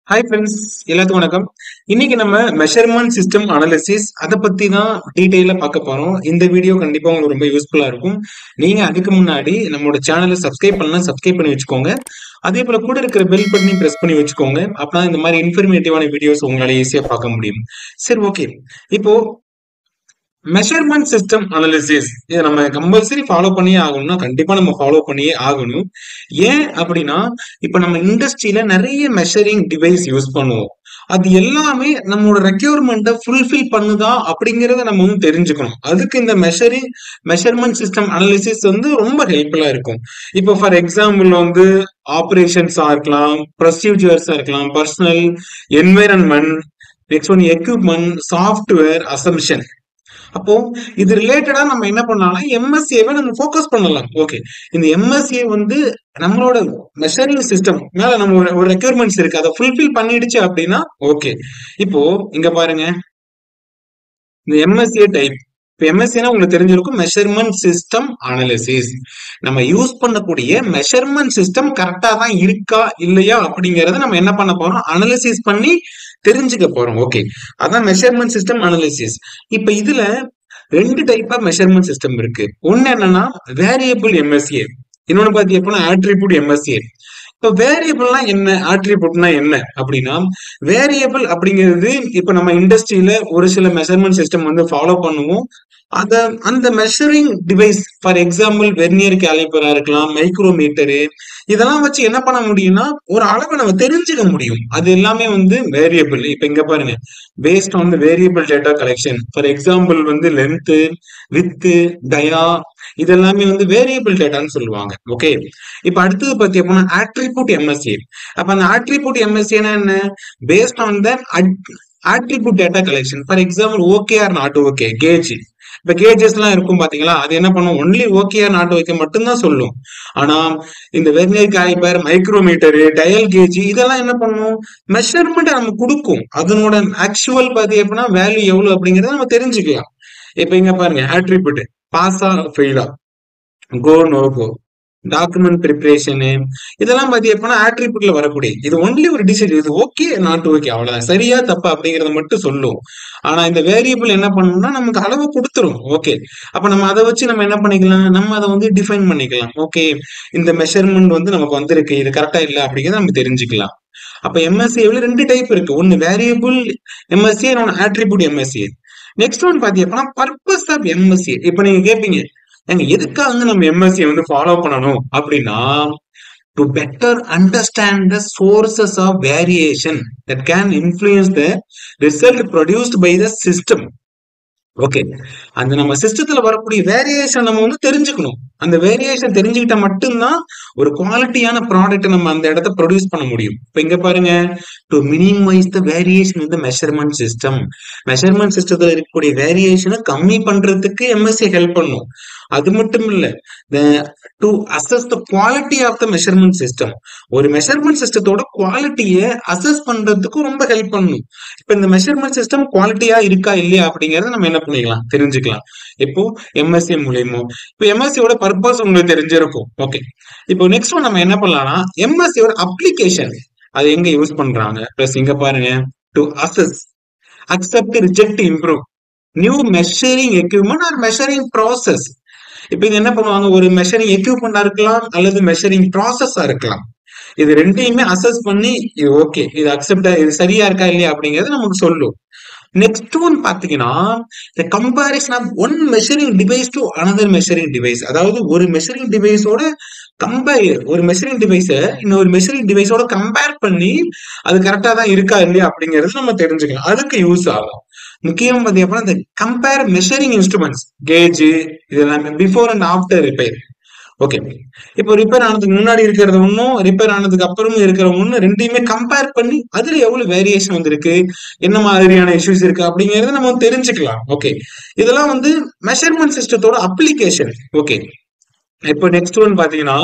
hi friends எல்லாத்துக்கும் வணக்கம் இன்னைக்கு நம்ம மெஷர்மெண்ட் சிஸ்டம் அனாலிசிஸ் அதை பத்தி தான் டீட்டெயிலா பார்க்க போறோம் இந்த வீடியோ கண்டிப்பா உங்களுக்கு ரொம்ப யூஸ்ஃபுல்லா இருக்கும் நீங்க அதுக்கு முன்னாடி நம்மளோட சேனலை சப்ஸ்கிரைப் பண்ணலாம் சப்ஸ்கிரைப் பண்ணி வச்சுக்கோங்க அதே போல கூட இருக்கிற பெல் பட்டனை பிரஸ் பண்ணி வச்சுக்கோங்க அப்பதான் இந்த மாதிரி இன்ஃபர்மேட்டிவான வீடியோஸ் உங்களால ஈஸியா பார்க்க முடியும் சரி ஓகே இப்போ மெஷர்மெண்ட் சிஸ்டம் அனாலிசிஸ் இதை நம்ம கம்பல்சரி ஃபாலோ பண்ணியே ஆகணும்னா கண்டிப்பா நம்ம ஃபாலோ பண்ணியே ஆகணும் ஏன் அப்படின்னா இப்ப நம்ம இண்டஸ்ட்ரியில நிறைய மெஷரிங் டிவைஸ் யூஸ் பண்ணுவோம் அது எல்லாமே நம்மளோட ரெக்யூர்மெண்ட்டை ஃபுல்ஃபில் பண்ணுதா அப்படிங்கறத நம்ம வந்து தெரிஞ்சுக்கணும் அதுக்கு இந்த மெஷரிங் மெஷர்மெண்ட் சிஸ்டம் அனாலிசிஸ் வந்து ரொம்ப ஹெல்ப்ஃபுல்லா இருக்கும் இப்போ ஃபார் எக்ஸாம்பிள் வந்து ஆப்ரேஷன்ஸா இருக்கலாம் ப்ரொசீஜர்ஸா இருக்கலாம் personal environment next one equipment software assumption அப்போ இது ரிலேட்டடா நம்ம என்ன பண்ணலாம்னா எம்எஸ்ஏவை நம்ம ஃபோக்கஸ் பண்ணலாம் ஓகே இந்த எம்எஸ்ஏ வந்து நம்மளோட மெஷரிங் சிஸ்டம் மேல நம்ம ஒரு ஒரு ரெக்யர்மெண்ட்ஸ் இருக்கு அதை ஃபுல்ஃபில் பண்ணிடுச்சு அப்படின்னா ஓகே இப்போ இங்க பாருங்க இந்த எம்எஸ்ஏ டைப் இப்போ எம்எஸ்சினா உங்களுக்கு தெரிஞ்சிருக்கும் மெஷர்மெண்ட் சிஸ்டம் அனாலிசிஸ் நம்ம யூஸ் பண்ணக்கூடிய மெஷர்மெண்ட் சிஸ்டம் கரெக்டா தான் இருக்கா இல்லையா அப்படிங்கறத நம்ம என்ன பண்ண போறோம் அனாலிசிஸ் பண்ணி தெரிஞ்சுக்க போறோம் ஓகே அதான் மெஷர்மெண்ட் சிஸ்டம் அனாலிசிஸ் இப்ப இதுல ரெண்டு டைப் ஆஃப் மெஷர்மெண்ட் சிஸ்டம் இருக்கு ஒன்னு என்னன்னா வேரியபிள் எம்எஸ்ஏ இன்னொன்னு பாத்தீங்கன்னா ஆட்ரிபியூட் எம்எஸ்ஏ இப்ப வேரியபிள்னா என்ன ஆட்ரிபியூட்னா என்ன அப்படின்னா வேரியபிள் அப்படிங்கிறது இப்ப நம்ம இண்டஸ்ட்ரியில ஒரு சில மெஷர்மெண்ட் சிஸ்டம் வந்து ஃபாலோ பண்ணுவோம் அத அந்த measuring device for example vernier கேலிபரா இருக்கலாம் மைக்ரோமீட்டரு இதெல்லாம் வச்சு என்ன பண்ண முடியும்னா ஒரு அளவை நம்ம தெரிஞ்சுக்க முடியும் அது எல்லாமே வந்து வேரியபிள் இப்ப இங்க பாருங்க based on the variable data collection for example வந்து லென்த்து வித்து டயா இது எல்லாமே வந்து வேரியபிள் டேட்டான்னு சொல்லுவாங்க ஓகே இப்ப அடுத்தது பத்தி அப்படின்னா ஆட்ரிபியூட் எம்எஸ்சி அப்ப அந்த ஆட்ரிபியூட் எம்எஸ்சினா என்ன based on the attribute data collection for example okay or not okay gauge இப்ப கேஜஸ் எல்லாம் இருக்கும் பாத்தீங்களா அது என்ன பண்ணும் only okay or not okay மட்டும்தான் சொல்லும் ஆனா இந்த vernier caliper micrometer dial gauge இதெல்லாம் என்ன பண்ணும் மெஷர்மெண்ட் நம்ம கொடுக்கும் அதனோட ஆக்சுவல் பாத்தி அப்படின்னா வேல்யூ எவ்வளவு அப்படிங்கறத நம்ம தெரிஞ்சுக்கலாம் இப்ப இங்க பாருங்க ஆட்ரிபியூட் பாஸா ஃபெயிலா go no go document preparation இதெல்லாம் பாத்தி எப்படின்னா ஆட்ரிபியூட்ல வரக்கூடிய இது ஒன்லி ஒரு டிசிஷன் இது ஓகே நாட் ஓகே அவ்வளவுதான் சரியா தப்பா அப்படிங்கறத மட்டும் சொல்லும் ஆனா இந்த வேரியபிள் என்ன பண்ணணும்னா நமக்கு அளவு கொடுத்துரும் ஓகே அப்ப நம்ம அதை வச்சு நம்ம என்ன பண்ணிக்கலாம் நம்ம அதை வந்து டிஃபைன் பண்ணிக்கலாம் ஓகே இந்த மெஷர்மெண்ட் வந்து நமக்கு வந்திருக்கு இது கரெக்டா இல்ல அப்படிங்கறத நம்ம தெரிஞ்சுக்கலாம் அப்ப எம்எஸ்சில ரெண்டு டைப் இருக்கு ஒன்னு வேரியபிள் எம்எஸ்சி இன்னொன்னு ஆட்ரிபியூட் எம்எஸ்சி நெக்ஸ்ட் ஒன் பாத்தி அப்படின்னா பர்பஸ் ஆஃப் எம்எஸ்சி இப்ப நீங்க கேட்பீங்க எங்க எதுக்காக நம்ம எம்எஸ்சி வந்து ஃபாலோ பண்ணணும் அப்படின்னா to better understand the sources of variation that can influence the result produced by the system okay அந்த நம்ம சிஸ்டத்துல வரக்கூடிய வேரியேஷன் நம்ம வந்து தெரிஞ்சுக்கணும் அந்த வேரியேஷன் தெரிஞ்சுக்கிட்டா மட்டும்தான் ஒரு குவாலிட்டியான ப்ராடக்ட் நம்ம அந்த இடத்த ப்ரொடியூஸ் பண்ண முடியும் இப்ப இங்க பாருங்க டு மினிமைஸ் த வேரியேஷன் இந்த மெஷர்மெண்ட் சிஸ்டம் மெஷர்மெண்ட் சிஸ்டத்துல இருக்கக்கூடிய வேரியேஷனை கம்மி பண்றதுக்கு எம்எஸ்சி ஹெல்ப் பண்ணும் அது மட்டும் இல்ல to assess the quality of the measurement system ஒரு மெஷர்மெண்ட் சிஸ்டத்தோட குவாலிட்டியை அசஸ் பண்றதுக்கும் ரொம்ப ஹெல்ப் பண்ணும் இப்ப இந்த மெஷர்மெண்ட் சிஸ்டம் குவாலிட்டியா இருக்கா இல்லையா அப்படிங்கறத நம்ம என்ன பண்ணிக்கலாம் தெரிஞ்சுக்கலாம் இப்போ எம்எஸ்சி மூலியமோ இப்போ எம்எஸ்சியோட பர்பஸ் உங்களுக்கு தெரிஞ்சிருக்கும் ஓகே இப்போ நெக்ஸ்ட் ஒன் நம்ம என்ன பண்ணலாம்னா எம்எஸ்சியோட அப்ளிகேஷன் அது எங்க யூஸ் பண்றாங்க பிளஸ் இங்க பாருங்க to assess accept reject improve new measuring equipment or measuring process இப்ப இது என்ன பண்ணுவாங்க ஒரு மெஷரிங் எக்யூப்மெண்டா இருக்கலாம் அல்லது மெஷரிங் ப்ராசஸா இருக்கலாம் இது ரெண்டையுமே அசஸ் பண்ணி இது ஓகே இது அக்செப்ட் இது சரியா இருக்கா இல்லையா அப்படிங்கறது நமக்கு சொல்லும் நெக்ஸ்ட் ஒன் பாத்தீங்கன்னா இந்த comparison of one measuring device to another measuring device அதாவது ஒரு மெஷரிங் டிவைஸோட கம்பேர் ஒரு மெஷரிங் டிவைஸ இன்னொரு மெஷரிங் டிவைஸோட கம்பேர் பண்ணி அது கரெக்டா தான் இருக்கா இல்லையா அப்படிங்கறது நம்ம தெரிஞ்சுக்கலாம் அதுக்கு யூஸ் ஆகும் முக்கியம் பார்த்தீங்கன்னா இந்த கம்பேர் மெஷரிங் இன்ஸ்ட்ருமெண்ட்ஸ் கேஜ் இது எல்லாமே before and after repair okay இப்போ ரிப்பேர் ஆனதுக்கு முன்னாடி இருக்கிறது ஒன்றும் ரிப்பேர் ஆனதுக்கு அப்புறமும் இருக்கிற ஒன்று ரெண்டையுமே கம்பேர் பண்ணி அதுல எவ்வளவு வேரியேஷன் வந்திருக்கு என்ன மாதிரியான இஷ்யூஸ் இருக்கு அப்படிங்கறத நம்ம தெரிஞ்சுக்கலாம் ஓகே இதெல்லாம் வந்து மெஷர்மெண்ட் சிஸ்டத்தோட அப்ளிகேஷன் ஓகே இப்போ நெக்ஸ்ட் ஒன் பாத்தீங்கன்னா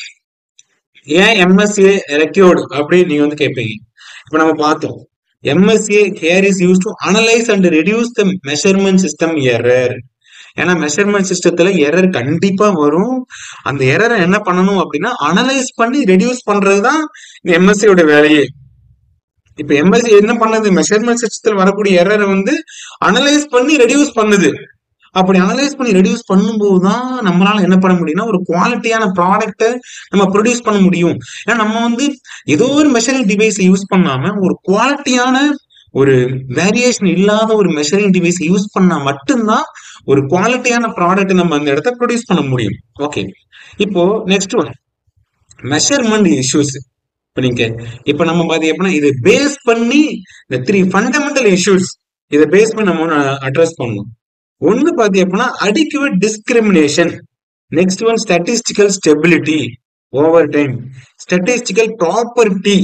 ஏன் எம்எஸ்ஏ ரெக்யூர்டு அப்படின்னு நீங்க வந்து கேட்பீங்க இப்போ நம்ம பார்த்தோம் MSA here is used to analyze and reduce the measurement system error ஏன்னா மெஷர்மெண்ட் சிஸ்டத்துல எரர் கண்டிப்பா வரும் அந்த எரரை என்ன பண்ணணும் அப்படின்னா அனலைஸ் பண்ணி ரெடியூஸ் பண்றதுதான் இந்த எம்எஸ்சியோட வேலையே இப்ப எம்எஸ்சி என்ன பண்ணுது மெஷர்மெண்ட் சிஸ்டத்தில் வரக்கூடிய எரரை வந்து அனலைஸ் பண்ணி ரெடியூஸ் பண்ணுது அப்படி அனலைஸ் பண்ணி ரெடியூஸ் பண்ணும்போது தான் நம்மளால என்ன பண்ண முடியும்னா ஒரு குவாலிட்டியான ப்ராடக்ட்டை நம்ம ப்ரொடியூஸ் பண்ண முடியும் ஏன்னா நம்ம வந்து ஏதோ ஒரு மெஷரிங் டிவைஸை யூஸ் பண்ணாம ஒரு குவாலிட்டியான ஒரு வேரியேஷன் இல்லாத ஒரு மெஷரிங் டிவைஸ் யூஸ் பண்ணா மட்டும்தான் ஒரு குவாலிட்டியான ப்ராடக்ட் நம்ம அந்த இடத்த ப்ரொடியூஸ் பண்ண முடியும் ஓகே இப்போ நெக்ஸ்ட் ஒன் மெஷர்மெண்ட் இஷ்யூஸ் இப்போ நீங்க இப்போ நம்ம பாத்தீங்க அப்படின்னா இதை பேஸ் பண்ணி இந்த த்ரீ ஃபண்டமெண்டல் இஷ்யூஸ் இதை பேஸ் பண்ணி நம்ம அட்ரஸ் பண்ணணும் ஒன்னு பாத்தீங்க அப்படின்னா adequate discrimination next one statistical stability over time statistical property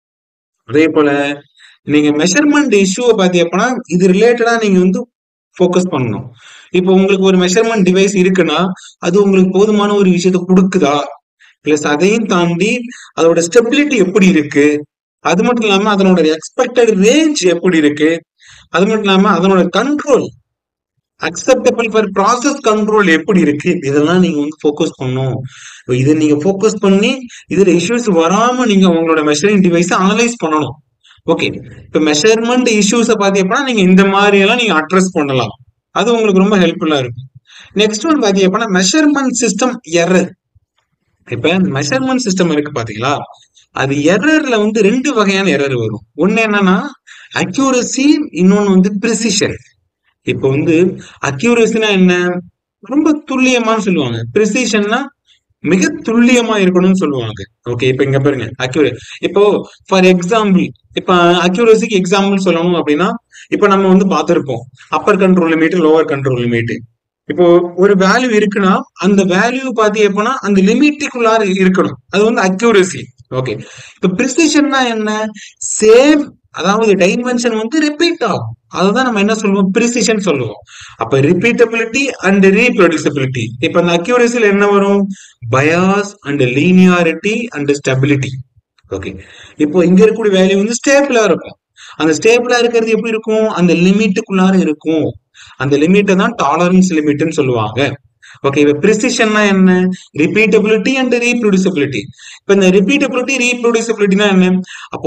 அதே போல நீங்க மெஷர்மெண்ட் இஷ்யூவை பாத்தீங்க அப்படின்னா இது ரிலேட்டடா நீங்க வந்து ஃபோக்கஸ் பண்ணணும் இப்போ உங்களுக்கு ஒரு மெஷர்மெண்ட் டிவைஸ் இருக்குன்னா அது உங்களுக்கு போதுமான ஒரு விஷயத்த கொடுக்குதா பிளஸ் அதையும் தாண்டி அதோட ஸ்டெபிலிட்டி எப்படி இருக்கு அது மட்டும் இல்லாம அதனோட எக்ஸ்பெக்டட் ரேஞ்ச் எப்படி இருக்கு அது மட்டும் இல்லாம அதனோட control acceptable for process control எப்படி இருக்கு இதெல்லாம் நீங்க வந்து ஃபோக்கஸ் பண்ணணும் இதை நீங்க ஃபோக்கஸ் பண்ணி இதுல இஷ்யூஸ் வராம நீங்க உங்களோட மெஷரிங் டிவைஸை அனலைஸ் பண்ணணும் ஓகே இப்ப மெஷர்மெண்ட் இஷ்யூஸை பார்த்தீங்கன்னா நீங்க இந்த மாதிரி எல்லாம் நீங்க அட்ரஸ் பண்ணலாம் அது உங்களுக்கு ரொம்ப ஹெல்ப்ஃபுல்லா இருக்கும் நெக்ஸ்ட் ஒன் பார்த்தீங்கன்னா மெஷர்மெண்ட் சிஸ்டம் எரர் இப்ப மெஷர்மெண்ட் சிஸ்டம் இருக்கு பாத்தீங்களா அது எரர்ல வந்து ரெண்டு வகையான எரர் வரும் ஒன்னு என்னன்னா அக்யூரசி இன்னொன்னு வந்து ப்ரிசிஷன் இப்போ வந்து அக்யூரசினா என்ன ரொம்ப துல்லியமான்னு சொல்லுவாங்க ப்ரிசிஷன்னா மிக துல்லியமா இருக்கணும்னு சொல்லுவாங்க ஓகே இப்ப இங்க பாருங்க அக்யூரே இப்போ ஃபார் எக்ஸாம்பிள் இப்ப அக்யூரசிக்கு எக்ஸாம்பிள் சொல்லணும் அப்படின்னா இப்ப நம்ம வந்து பார்த்திருப்போம் upper control limit lower control limit இப்போ ஒரு வேல்யூ இருக்குன்னா அந்த வேல்யூ பாத்தீங்க அப்படின்னா அந்த லிமிட்டுக்குள்ளார இருக்கணும் அது வந்து அக்யூரசி ஓகே இப்ப ப்ரிசிஷன்னா என்ன சேம் அதாவது டைமென்ஷன் வந்து ரிப்பீட் ஆகும் அதுதான் நம்ம என்ன சொல்லுவோம் ப்ரிசிஷன் சொல்லுவோம் அப்ப ரிப்பீட்டபிலிட்டி அண்ட் ரீப்ரொடியூசபிலிட்டி இப்ப அந்த அக்யூரசில என்ன வரும் bias and linearity and stability okay இப்போ இங்க இருக்கக்கூடிய வேல்யூ வந்து ஸ்டேபிளா இருக்கும் அந்த ஸ்டேபிளா இருக்கிறது எப்படி இருக்கும் அந்த லிமிட்டுக்குள்ளார இருக்கும் அந்த லிமிட்டை தான் டாலரன்ஸ் லிமிட்னு சொல்லுவாங்க ஓகே இப்ப ப்ரிசிஷன்னா என்ன ரிப்பீட்டபிலிட்டி அண்ட் ரீப்ரொடியூசபிலிட்டி இப்ப இந்த ரிப்பீட்டபிலிட்டி ரீப்ரொடியூசபிலிட்டினா என்ன அப்போ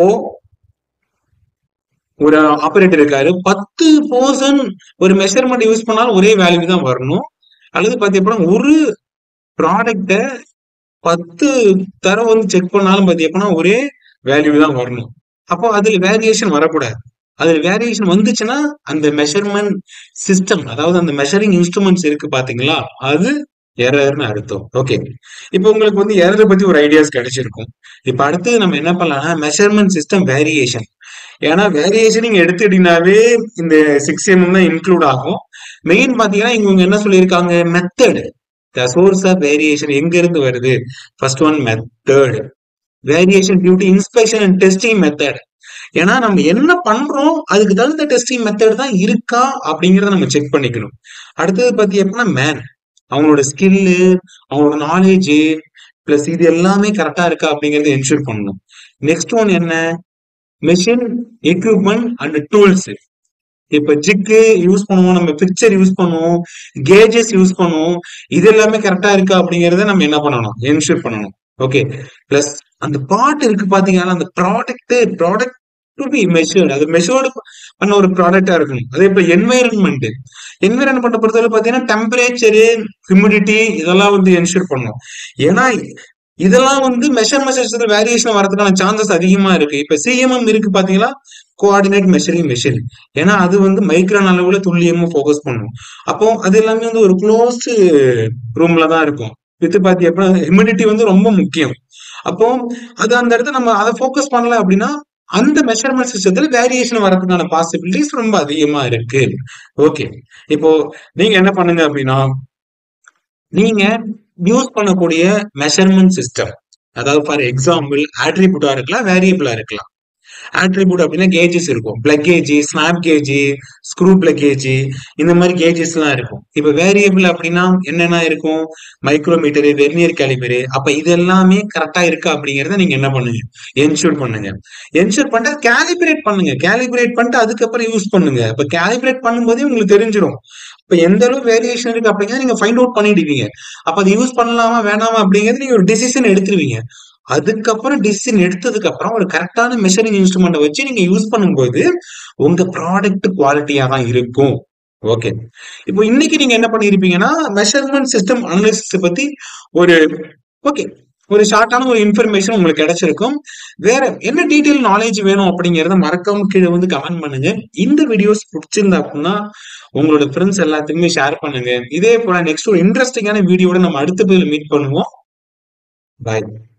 ஒரு ஆபரேட்டர் இருக்காரு பத்து பர்சன்ட் ஒரு மெஷர்மெண்ட் யூஸ் பண்ணாலும் ஒரே வேல்யூ தான் வரணும் அல்லது பாத்தீங்கன்னா ஒரு ப்ராடக்ட பத்து தரம் வந்து செக் பண்ணாலும் பாத்தீங்கன்னா ஒரே வேல்யூ தான் வரணும் அப்போ அதுல வேரியேஷன் வரக்கூடாது அதுல வேரியேஷன் வந்துச்சுன்னா அந்த மெஷர்மெண்ட் சிஸ்டம் அதாவது அந்த மெஷரிங் இன்ஸ்ட்ருமெண்ட்ஸ் இருக்கு பாத்தீங்களா அது எரர்னு அர்த்தம் ஓகே இப்போ உங்களுக்கு வந்து எரர் பத்தி ஒரு ஐடியாஸ் கிடைச்சிருக்கும் இப்போ அடுத்து நம்ம என்ன பண்ணலாம்னா மெஷர்மெண்ட் சிஸ்டம் வேரியேஷன் ஏன்னா வேரியேஷன் நீங்க எடுத்துட்டீங்கன்னாவே இந்த சிக்ஸ் எம் தான் இன்க்ளூட் ஆகும் மெயின் பாத்தீங்கன்னா இவங்க என்ன சொல்லியிருக்காங்க method the source of variation எங்க இருந்து வருது first one method variation due to inspection and testing method ஏன்னா நம்ம என்ன பண்றோம் அதுக்கு தகுந்த டெஸ்டிங் மெத்தட் தான் இருக்கா அப்படிங்கறத நம்ம செக் பண்ணிக்கணும் அடுத்தது பத்தி எப்படின்னா மேன் அவங்களோட ஸ்கில்லு அவங்களோட நாலேஜ் பிளஸ் இது எல்லாமே கரெக்டா இருக்கா அப்படிங்கறத என்ஷூர் பண்ணணும் நெக்ஸ்ட் ஒன் என்ன மெஷின் எக்யூப்மெண்ட் அண்ட் டூல்ஸ் இப்ப ஜிக்கு யூஸ் பண்ணுவோம் நம்ம பிக்சர் யூஸ் பண்ணுவோம் கேஜஸ் யூஸ் பண்ணுவோம் இது எல்லாமே கரெக்டா இருக்கா அப்படிங்கறத நம்ம என்ன பண்ணணும் என்ஷூர் பண்ணணும் ஓகே பிளஸ் அந்த பார்ட் இருக்கு பாத்தீங்கன்னா அந்த product product to be measured அது மெஷர்டு பண்ண ஒரு ப்ராடக்டா இருக்கணும் அதே போல என்வைரன்மெண்ட் என்வைரன்மெண்ட் பொறுத்தவரை பாத்தீங்கன்னா டெம்பரேச்சரு ஹியூமிடிட்டி இதெல்லாம் வந்து என்ஷூர் பண்ணும் ஏன்னா இதெல்லாம் வந்து மெஷர்மெண்ட் சிஸ்டத்துல வேரியேஷன் வரதுக்கான சான்சஸ் அதிகமா இருக்கு இப்ப சிஎம்எம் இருக்கு பாத்தீங்களா கோஆர்டினேட் மெஷரிங் மெஷின் ஏன்னா அது வந்து மைக்ரான் அளவுல துல்லியமா ஃபோக்கஸ் பண்ணும் அப்போ அது எல்லாமே வந்து ஒரு க்ளோஸ்டு ரூம்ல தான் இருக்கும் வித்து பாத்தி அப்படின்னா ஹியூமிடிட்டி வந்து ரொம்ப முக்கியம் அப்போ அது அந்த இடத்துல நம்ம அதை ஃபோக்கஸ் பண்ணல அப்படின்னா அந்த மெஷர்மெண்ட் சிஸ்டத்துல வேரியேஷன் வரதுக்கான பாசிபிலிட்டிஸ் ரொம்ப அதிகமா இருக்கு ஓகே இப்போ நீங்க என்ன பண்ணுங்க அப்படின்னா நீங்க யூஸ் பண்ணக்கூடிய மெஷர்மெண்ட் சிஸ்டம் அதாவது ஃபார் எக்ஸாம்பிள் ஆட்ரிபியூட்டா இருக்கலாம் வேரியபிளா இருக்கலாம் ஆட்ரிபியூட் அப்படின்னா கேஜஸ் இருக்கும் plug gauge snap gauge screw plug gauge இந்த மாதிரி கேஜஸ் எல்லாம் இருக்கும் இப்ப வேரியபிள் அப்படின்னா என்னென்ன இருக்கும் மைக்ரோமீட்டரு வெர்னியர் கேலிபரு அப்ப இது எல்லாமே கரெக்டா இருக்கா அப்படிங்கறத நீங்க என்ன பண்ணுங்க என்ஷூர் பண்ணுங்க என்ஷூர் பண்ணிட்டு கேலிபிரேட் பண்ணுங்க கேலிபிரேட் பண்ணிட்டு அதுக்கப்புறம் யூஸ் பண்ணுங்க இப்ப கேலிபிரேட் பண்ணும்போதே உங்களுக்கு தெரிஞ்சிடும் இப்ப எந்த அளவு வேரியேஷன் இருக்கு அப்படிங்கிறத நீங்க ஃபைண்ட் அவுட் பண்ணிடுவீங்க அப்ப அதை யூஸ் பண்ணலாமா வேணாமா அப்படிங்கிறது நீங்க ஒரு டிசிஷன் எடுத்துருவீங்க அதுக்கப்புறம் டிசிஷன் எடுத்ததுக்கு அப்புறம் ஒரு கரெக்டான மெஷரிங் இன்ஸ்ட்ருமெண்ட்டை வச்சு நீங்க யூஸ் பண்ணும்போது உங்க ப்ராடக்ட் குவாலிட்டியா தான் இருக்கும் ஓகே இப்போ இன்னைக்கு நீங்க என்ன பண்ணிருப்பீங்கன்னா மெஷர்மெண்ட் சிஸ்டம் அனலிசிஸ் பத்தி ஒரு ஓகே ஒரு ஷார்ட்டான ஒரு இன்ஃபர்மேஷன் உங்களுக்கு கிடைச்சிருக்கும் வேற என்ன டீட்டெயில் நாலேஜ் வேணும் அப்படிங்கறத மறக்காம கீழே வந்து கமெண்ட் பண்ணுங்க இந்த வீடியோஸ் பிடிச்சிருந்தா அப்படின்னா உங்களோட ஃப்ரெண்ட்ஸ் எல்லாத்துக்குமே ஷேர் பண்ணுங்க இதே போல நெக்ஸ்ட் ஒரு இன்ட்ரெஸ்டிங்கான வீடியோட நம்ம அடுத்த பதில் மீட் பண்ணுவோம் பாய்